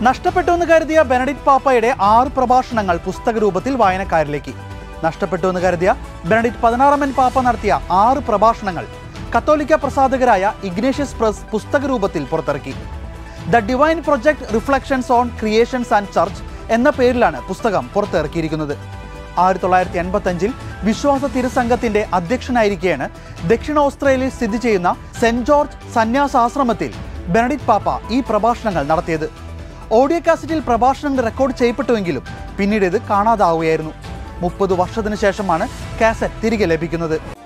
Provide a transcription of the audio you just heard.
നഷ്ടപ്പെട്ടു എന്ന് കരുതിയ ബെനഡിക്ട് പാപ്പയുടെ ആറ് പ്രഭാഷണങ്ങൾ പുസ്തക രൂപത്തിൽ വായനക്കാരിലേക്ക് നഷ്ടപ്പെട്ടു എന്ന് കരുതിയ ബെനഡിക്ട് പതിനാറാമൻ പാപ്പ നടത്തിയ ആറ് പ്രഭാഷണങ്ങൾ കത്തോലിക്ക പ്രസാധകരായ ഇഗ്നേഷ്യസ് പ്രസ് പുസ്തക രൂപത്തിൽ പുറത്തിറക്കി the divine project reflections on creations and church എന്ന പേരിലാണ് പുസ്തകം പുറത്തിറക്കിയിരിക്കുന്നത് ആയിരത്തി തൊള്ളായിരത്തി എൺപത്തി അഞ്ചിൽ വിശ്വാസ തിരുസംഘത്തിന്റെ അധ്യക്ഷനായിരിക്കെയാണ് ദക്ഷിണ ഓസ്ട്രേലിയയിൽ സ്ഥിതി ചെയ്യുന്ന സെന്റ് ജോർജ് സന്യാസാശ്രമത്തിൽ ബെനഡിക്ട് പാപ്പ ഈ പ്രഭാഷണങ്ങൾ നടത്തിയത് ഓഡിയോ കാസറ്റിൽ പ്രഭാഷണങ്ങൾ റെക്കോർഡ് ചെയ്യപ്പെട്ടുവെങ്കിലും പിന്നീട് ഇത് കാണാതാവുകയായിരുന്നു മുപ്പത് വർഷത്തിനു ശേഷമാണ് കാസറ്റ് തിരികെ ലഭിക്കുന്നത്